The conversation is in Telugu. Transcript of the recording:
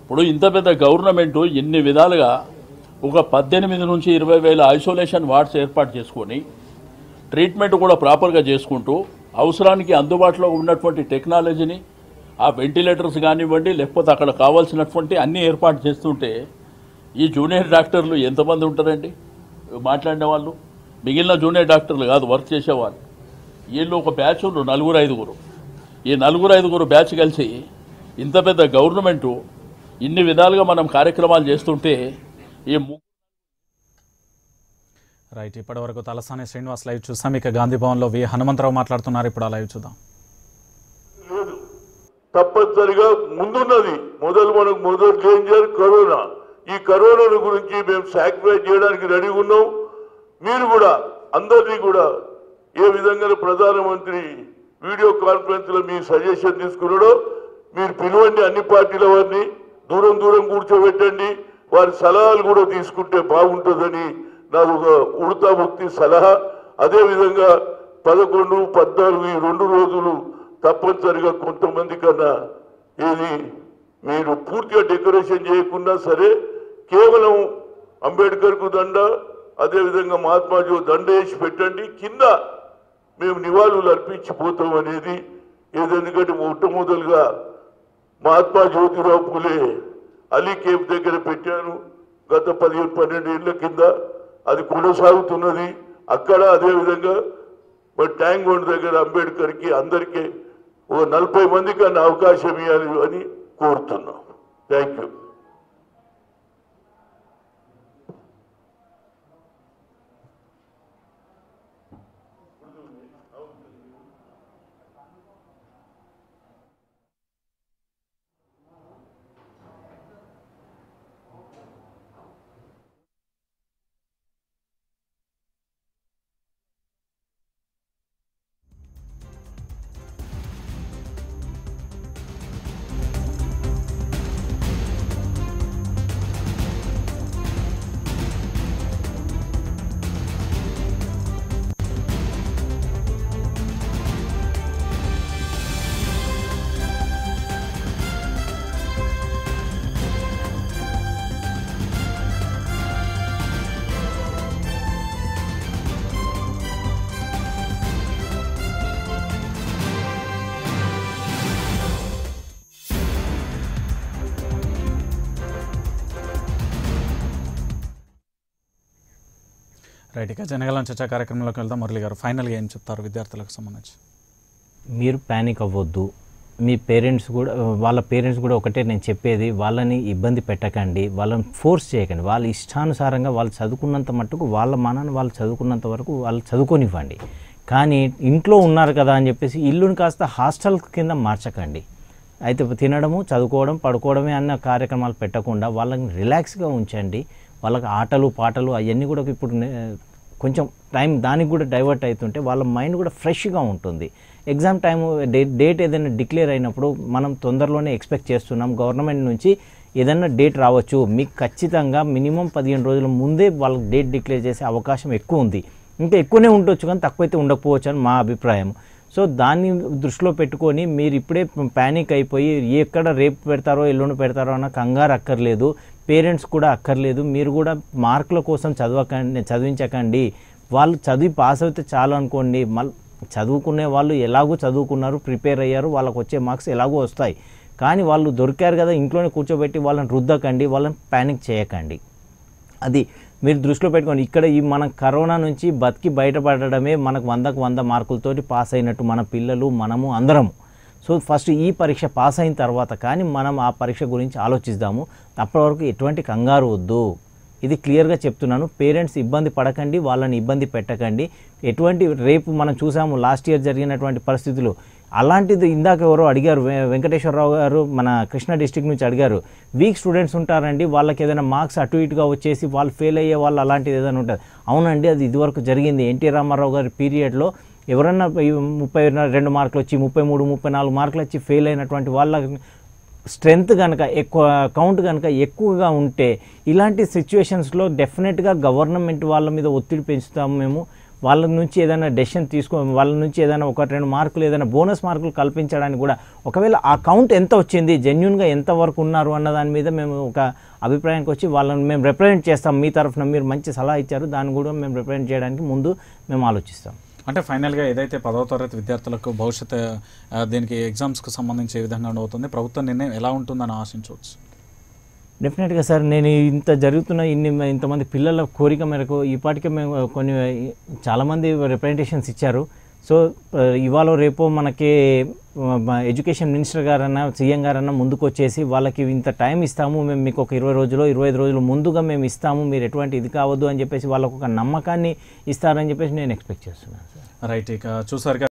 ఇప్పుడు ఇంత పెద్ద గవర్నమెంట్ ఇన్ని విధాలుగా ఒక పద్దెనిమిది నుంచి ఇరవై వేల ఐసోలేషన్ వార్డ్స్ ఏర్పాటు చేసుకొని ట్రీట్మెంట్ కూడా ప్రాపర్గా చేసుకుంటూ అవసరానికి అందుబాటులో ఉన్నటువంటి టెక్నాలజీని ఆ వెంటిలేటర్స్ కానివ్వండి లేకపోతే అక్కడ కావాల్సినటువంటి అన్ని ఏర్పాటు చేస్తుంటే ఈ జూనియర్ డాక్టర్లు ఎంతమంది ఉంటారండి మాట్లాడిన వాళ్ళు మిగిలిన జూనియర్ డాక్టర్లు కాదు వర్క్ చేసేవాళ్ళు వీళ్ళు ఒక బ్యాచ్ నలుగురు ఐదుగురు ఈ నలుగురు ఐదుగురు బ్యాచ్ కలిసి ఇంత పెద్ద గవర్నమెంటు ఇన్ని విధాలుగా మనం కార్యక్రమాలు చేస్తుంటే ఈ ము- రైట్ ఇప్పటి వరకు తలసాని శ్రీనివాస్ లైవ్ చూసాం ఇక గాంధీ భవన్లో వి హనుమంతరావు మాట్లాడుతున్నారు ఇప్పుడు ఆ లైవ్ చూద్దాం లేదు తప్పనిసరిగా ముందున్నది మొదలు మనకు మొదలు డేంజర్ కరోనా ఈ కరోనా గురించి మేము సాక్రిఫైస్ చేయడానికి రెడీ ఉన్నాం మీరు కూడా అందరినీ కూడా ఏ విధంగా ప్రధానమంత్రి వీడియో కాన్ఫరెన్స్ లో మీ సజెషన్ తీసుకున్నాడో మీరు పిలవండి అన్ని పార్టీల వారిని దూరం దూరం కూర్చోబెట్టండి వారి సలహాలు కూడా తీసుకుంటే బాగుంటుందని నాకు ఒక ఉడతా ముక్తి సలహా అదే విధంగా పదకొండు పద్నాలుగు ఈ రెండు రోజులు తప్పనిసరిగా కొంతమంది కన్నా ఏది మీరు పూర్తిగా డెకరేషన్ చేయకుండా సరే కేవలం అంబేద్కర్ కు దండ అదేవిధంగా మహాత్మాజీ దండ వేసి పెట్టండి కింద మేము నివాళులు అర్పించిపోతాం అనేది ఏదెందుకంటే మొట్టమొదలుగా మహాత్మా జ్యోతిరావు పులే అలీ కేఫ్ దగ్గర పెట్టాను గత పదిహేను పన్నెండు ఏళ్ల కింద అది కొనసాగుతున్నది అక్కడ అదేవిధంగా మరి ట్యాంక్ బండ్ దగ్గర అంబేద్కర్కి అందరికీ ఓ నలభై మందికి అన్న అవకాశం ఇవ్వాలి అని కోరుతున్నాం థ్యాంక్ యూ రైట్ ఇక జనగలం చర్చా కార్యక్రమంలోకి వెళ్దాం మురళి గారు ఫైనల్గా ఏం చెప్తారు విద్యార్థులకు సంబంధించి మీరు ప్యానిక్ అవ్వద్దు మీ పేరెంట్స్ కూడా వాళ్ళ పేరెంట్స్ కూడా ఒకటే నేను చెప్పేది వాళ్ళని ఇబ్బంది పెట్టకండి వాళ్ళని ఫోర్స్ చేయకండి వాళ్ళ ఇష్టానుసారంగా వాళ్ళు చదువుకున్నంత మట్టుకు వాళ్ళ మానాన్ని వాళ్ళు చదువుకున్నంత వరకు వాళ్ళు చదువుకొనివ్వండి కానీ ఇంట్లో ఉన్నారు కదా అని చెప్పేసి ఇల్లుని కాస్త హాస్టల్ కింద మార్చకండి అయితే తినడము చదువుకోవడం పడుకోవడమే అన్న కార్యక్రమాలు పెట్టకుండా వాళ్ళని రిలాక్స్గా ఉంచండి వాళ్ళకి ఆటలు పాటలు అవన్నీ కూడా ఇప్పుడు నే- కొంచెం టైం దానికి కూడా డైవర్ట్ అవుతుంటే వాళ్ళ మైండ్ కూడా ఫ్రెష్గా ఉంటుంది ఎగ్జామ్ టైం డేట్ డేట్ ఏదైనా డిక్లేర్ అయినప్పుడు మనం తొందరలోనే ఎక్స్పెక్ట్ చేస్తున్నాం గవర్నమెంట్ నుంచి ఏదైనా డేట్ రావచ్చు మీకు ఖచ్చితంగా మినిమం పదిహేను రోజుల ముందే వాళ్ళకి డేట్ డిక్లేర్ చేసే అవకాశం ఎక్కువ ఉంది ఇంకా ఎక్కువనే ఉండొచ్చు కానీ తక్కువైతే ఉండకపోవచ్చు అని మా అభిప్రాయం సో దాన్ని దృష్టిలో పెట్టుకొని మీరు ఇప్పుడే ప్యానిక్ అయిపోయి ఎక్కడ రేపు పెడతారో ఎల్లుండి పెడతారో అన్న కంగారు అక్కర్లేదు పేరెంట్స్ కూడా అక్కర్లేదు మీరు కూడా మార్కుల కోసం చదవకండి చదివించకండి వాళ్ళు చదివి పాస్ అయితే చాలు అనుకోండి మళ్ళీ చదువుకునే వాళ్ళు ఎలాగో చదువుకున్నారు ప్రిపేర్ అయ్యారు వాళ్ళకి వచ్చే మార్క్స్ ఎలాగో వస్తాయి కానీ వాళ్ళు దొరికారు కదా ఇంట్లోనే కూర్చోబెట్టి వాళ్ళని రుద్దకండి వాళ్ళని ప్యానిక్ చేయకండి అది మీరు దృష్టిలో పెట్టుకోండి ఇక్కడ ఈ మన కరోనా నుంచి బతికి బయటపడడమే మనకు వందకు వంద మార్కులతోటి పాస్ అయినట్టు మన పిల్లలు మనము అందరము సో ఫస్ట్ ఈ పరీక్ష పాస్ అయిన తర్వాత కానీ మనం ఆ పరీక్ష గురించి ఆలోచిద్దాము అప్పటి వరకు ఎటువంటి కంగారు వద్దు ఇది క్లియర్గా చెప్తున్నాను పేరెంట్స్ ఇబ్బంది పడకండి వాళ్ళని ఇబ్బంది పెట్టకండి ఎటువంటి రేపు మనం చూసాము లాస్ట్ ఇయర్ జరిగినటువంటి పరిస్థితులు అలాంటిది ఇందాక ఎవరో అడిగారు వె- వెంకటేశ్వరరావు గారు మన కృష్ణా డిస్టిక్ నుంచి అడిగారు వీక్ స్టూడెంట్స్ ఉంటారండి వాళ్ళకి ఏదైనా మార్క్స్ అటు ఇటుగా వచ్చేసి వాళ్ళు ఫెయిల్ అయ్యే వాళ్ళు అలాంటిది ఏదైనా ఉంటుంది అవునండి అది ఇదివరకు జరిగింది ఎన్టీ రామారావు గారి పీరియడ్లో ఎవరన్నా ఈ ముప్పై రెండు మార్కులు వచ్చి ముప్పై మూడు ముప్పై నాలుగు మార్కులు వచ్చి ఫెయిల్ అయినటువంటి వాళ్ళ స్ట్రెంగ్త్ కనుక ఎక్కువ కౌంట్ కనుక ఎక్కువగా ఉంటే ఇలాంటి సిచ్యువేషన్స్లో డెఫినెట్గా గవర్నమెంట్ వాళ్ళ మీద ఒత్తిడి పెంచుతాము మేము వాళ్ళ నుంచి ఏదైనా డెసిషన్ తీసుకో వాళ్ళ నుంచి ఏదైనా ఒక రెండు మార్కులు ఏదైనా బోనస్ మార్కులు కల్పించడానికి కూడా ఒకవేళ ఆ కౌంట్ ఎంత వచ్చింది జెన్యున్గా ఎంత వరకు ఉన్నారు అన్న దాని మీద మేము ఒక అభిప్రాయానికి వచ్చి వాళ్ళని మేము రిప్రజెంట్ చేస్తాం మీ తరఫున మీరు మంచి సలహా ఇచ్చారు దాన్ని కూడా మేము రిప్రజెంట్ చేయడానికి ముందు మేము ఆలోచిస్తాం అంటే ఫైనల్గా ఏదైతే పదవ తరగతి విద్యార్థులకు భవిష్యత్ ఆ, దీనికి ఎగ్జామ్స్కి సంబంధించి ఏ విధంగా అవుతుంది ప్రభుత్వ నిర్ణయం ఎలా ఉంటుందని ఆశించవచ్చు డెఫినెట్గా సార్ నేను ఇంత జరుగుతున్న ఇన్ని ఇంతమంది పిల్లల కోరిక మేరకు ఇప్పటికే మేము కొన్ని చాలామంది రిప్రజెంటేషన్స్ ఇచ్చారు సో ఆ, ఇవాళ రేపు మనకి ఆ, మా ఎడ్యుకేషన్ మినిస్టర్ గారన్నా సీఎం గారన్నా ముందుకు వచ్చేసి వాళ్ళకి ఇంత టైం ఇస్తాము మేము మీకు ఒక ఇరవై రోజులు ఇరవై ఐదు రోజులు ముందుగా మేము ఇస్తాము మీరు ఎటువంటి ఇది కావద్దు అని చెప్పేసి వాళ్ళకు ఒక నమ్మకాన్ని ఇస్తారని చెప్పేసి నేను ఎక్స్పెక్ట్ చేస్తున్నాను సార్ రైట్ ఇక చూసారుగా